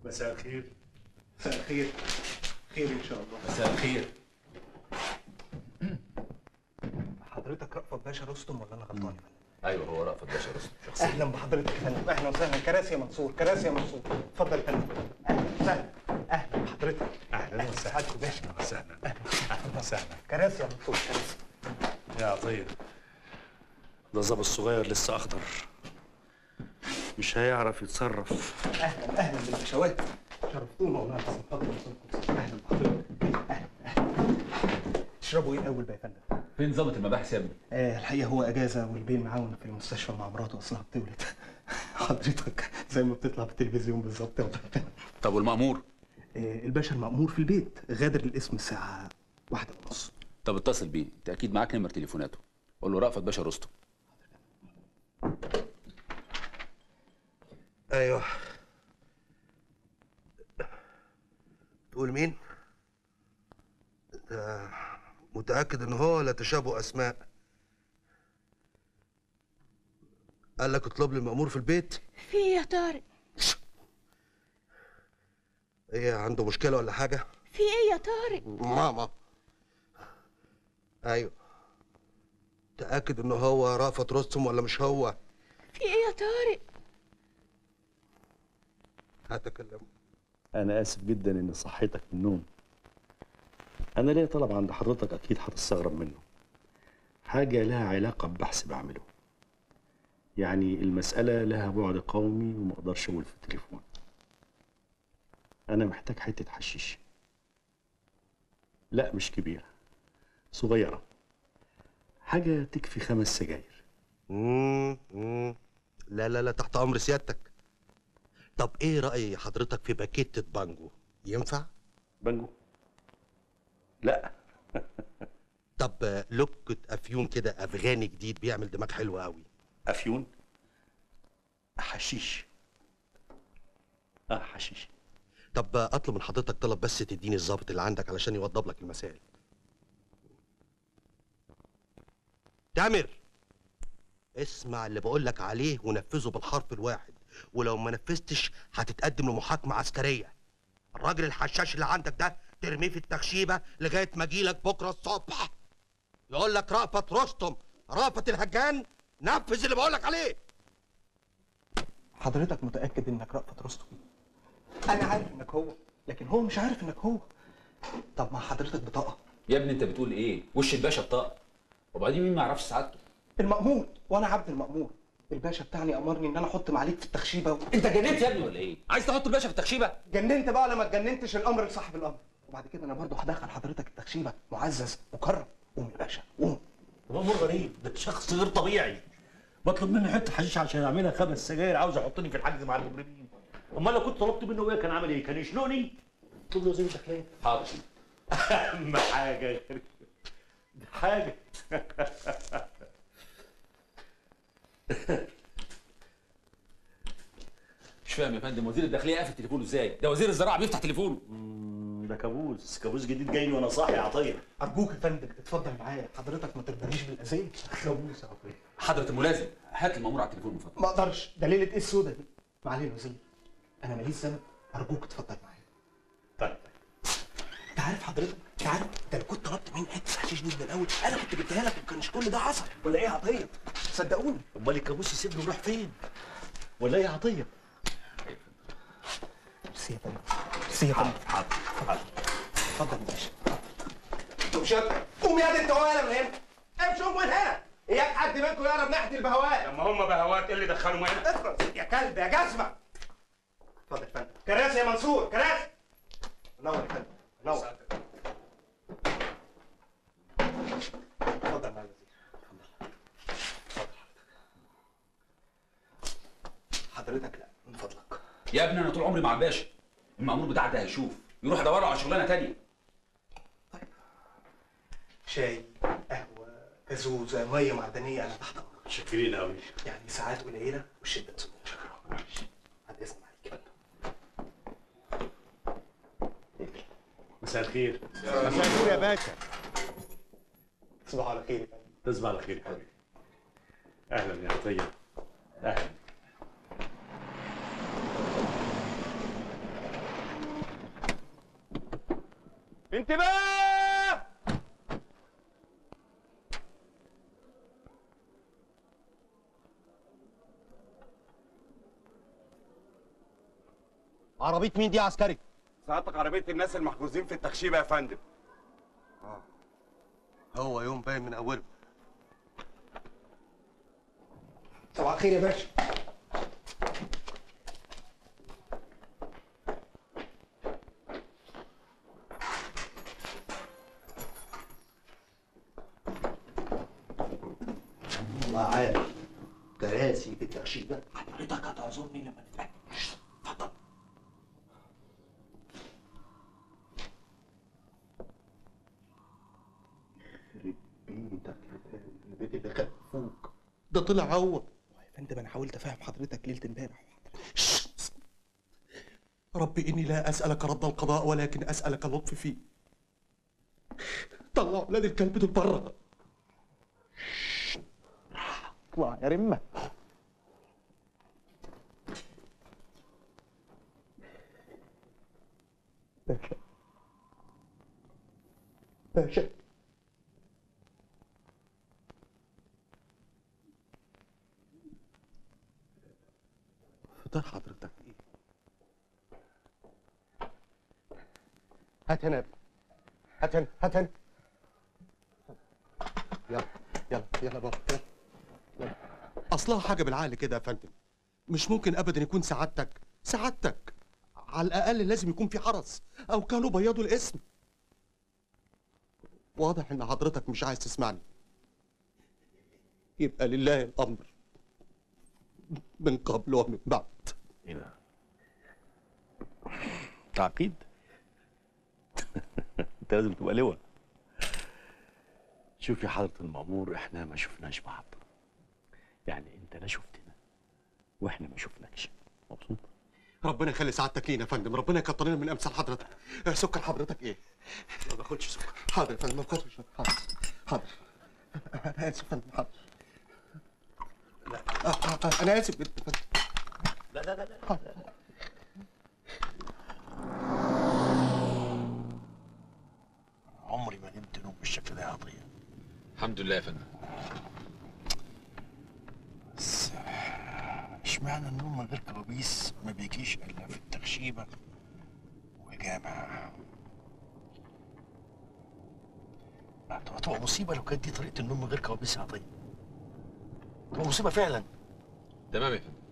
مساء الخير مساء الخير خير ان شاء الله مساء الخير حضرتك رأفت باشا رستم ولا انا غلطان يا فندم؟ ايوه هو رأفت باشا رستم شخصيا اهلا بحضرتك يا فندم اهلا وسهلا كراسي يا منصور كراسي يا منصور اتفضل يا فندم اهلا وسهلا اهلا بحضرتك اهلا وسهلا سعادتك باشا اهلا وسهلا اهلا وسهلا كراسي يا منصور كراسي يا عطيه ده ظابط صغير لسه اخضر مش هيعرف يتصرف اهلا اهلا بالبشوات شرفتونا والله بس اتفضل يا أستاذ قدس. اهلا بحضرتك اهلا اهلا تشربوا ايه الاول بقى يا فندم؟ فين ضابط المباحث يا ابني آه الحقيقه هو اجازه والبين معاون في المستشفى مع مراته اصلها بتولد حضرتك زي ما بتطلع في التلفزيون بالظبط يا فندم. طب والمأمور آه الباشا المأمور في البيت غادر الاسم الساعه واحدة ونص طب اتصل بيه انت اكيد معاك نمر تليفوناته قول له رأفت باشا رستم ايوه تقول مين؟ ده متأكد ان هو ولا تشابه اسماء؟ قال لك اطلب لي المأمور في البيت؟ في إيه يا طارق ايه عنده مشكلة ولا حاجة؟ في ايه يا طارق ماما ايوه تأكد ان هو رأفت رستم ولا مش هو؟ في ايه يا طارق هتكلم انا اسف جدا اني صحيتك من النوم انا ليا طلب عند حضرتك اكيد هتستغرب منه حاجه لها علاقه ببحث بعمله يعني المساله لها بعد قومي وما اقدرش اقول في التليفون انا محتاج حته حشيش لا مش كبيره صغيره حاجه تكفي خمس سجاير مم، مم. لا لا لا تحت امر سيادتك طب ايه رأي حضرتك في باكيتة بانجو ينفع بانجو لا طب آه، لوكة افيون كده افغاني جديد بيعمل دماغ حلو قوي افيون حشيش اه حشيش طب آه، اطلب من حضرتك طلب بس تديني الظابط اللي عندك علشان يوضب لك المسائل تامر اسمع اللي بقول لك عليه ونفذه بالحرف الواحد ولو ما نفذتش هتتقدم لمحاكمة عسكرية الراجل الحشاش اللي عندك ده ترميه في التخشيبة لغاية ما اجيلك بكرة الصبح يقول لك رأفت رستم رأفت الهجان نفذ اللي بقول لك عليه حضرتك متاكد انك رأفت رستم انا عارف انك هو لكن هو مش عارف انك هو طب ما حضرتك بطاقه يا ابني انت بتقول ايه وش الباشا بطاقه وبعدين مين ما يعرفش سعادته المأمور وانا عبد المأمور الباشا بتاعي امرني ان انا احط معاليك في التخشيبه و... انت جننت يا ابني ولا ايه عايز تحط الباشا في التخشيبه جننت بقى ولا ما اتجننتش الامر لصاحب الامر وبعد كده انا برضه هدخل حضرتك التخشيبه معزز مكرم قوم يا باشا قوم الامور غريب ده شخص غير طبيعي بطلب منه حته حشيش عشان يعملها خمس سجاير عاوز يحطني في الحجز مع المجرمين امال لو كنت طلبت منه ايه كان عمل ايه كان يشنقني قلت له وزير الداخليه حاضر اهم حاجه غير ده حاجه مش فاهم يا فندم وزير الداخليه قافل تليفونه ازاي ده وزير الزراعه بيفتح تليفونه مم، ده كابوس كابوس جديد جاي لي وانا صاحي يا عطيه ارجوك يا فندم تتفضل معايا حضرتك ما ترضانيش بالاذيه كابوس يا عطيه حضره الملازم هات المأمور على التليفون من فضلك ما اقدرش ده ليله ايه السودا دي معالي الوزير انا ماليش ذنب ارجوك اتفضل معايا طيب انت عارف حضرتك انت عارف ده لو كنت طلبت مني حته حشيش دي من الاول انا كنت جبتها لك وما كانش كل ده حصل ولا ايه يا عطيه صدقوني امال الكابوس يسيبني ويروح فين ولا ايه يا عطيه ميرسي يا فندم ميرسي يا فندم حاضر حاضر اتفضل يا باشا طب شاطر قوم يا دي انت ولا من هنا امشي قوم من هنا اياك حد منكم يقرب ناحيه البهوات لما هم بهوات ايه اللي دخلهم هنا؟ اخرس يا كلب يا جزمه اتفضل يا فندم كراسي يا منصور كراسي نور يا فندم نور اتفضل معالي الوزير اتفضل حضرتك لا من فضلك يا ابني انا طول عمري مع الباشا المأمور بتاعك ده هيشوف يروح يدور على شغلانه تانية شاي قهوه كازوزه ميه معدنيه انا تحت امرك شاكرين قوي يعني ساعات قليله والشده تسود شكرا بعد اذن عليك مساء الخير مساء النور يا باشا تصبحوا على خير يا فندم تصبح على خير يا حبيبي اهلا يا عطيه اهلا انتباه عربيه مين دي يا عسكري ساعتك عربيه الناس المحجوزين في التخشيبه يا فندم هو يوم باين من اوله صباح الخير يا باشا الله عارف كراسي في التخشيبه حضرتك هتعذرني لما نتقابل اتفضل بيتك البيت اللي كان فوق ده طلع هو يا فندم انا حاولت افهم حضرتك ليله امبارح ربي إني لا أسألك رد القضاء ولكن أسألك اللطف فيه طلع ولاد الكلب دول بره اطلع يا رمة باشا باشا فطار حضرتك ايه؟ هات هنا يا ابني. هات هنا هات هنا يلا يلا يلا بابا يلا يلا اصلها حاجه بالعقل كده يا فندم مش ممكن ابدا يكون سعادتك سعادتك على الاقل لازم يكون في حرس او كانوا بيضوا الاسم واضح ان حضرتك مش عايز تسمعني يبقى لله الامر من قبل ومن بعد ايه ده؟ تعقيد انت لازم تبقى لواء شوف يا حضرة المأمور احنا ما شفناش بعض يعني انت لا شفتنا واحنا ما شفناكش مبسوط ربنا يخلي سعادتك لينا يا فندم ربنا يكتر لنا من امثال حضرتك آه، سكر حضرتك ايه ما باخدش سكر حاضر يا فندم ما باخدش سكر. حاضر حاضر انا اسف يا فندم حاضر لا آه، آه، آه، انا اسف جدا يا فندم لا لا لا لا حاضر. عمري ما نمت نوم بالشكل ده يا عطيه الحمد لله يا فندم بس اشمعنى النوم من غير كوابيس ما بيجيش الا في التخشيبه والجامع هتبقى تبقى مصيبه لو كانت دي طريقه النوم من غير كوابيس يا عطيه تبقى مصيبه فعلا تمام يا فندم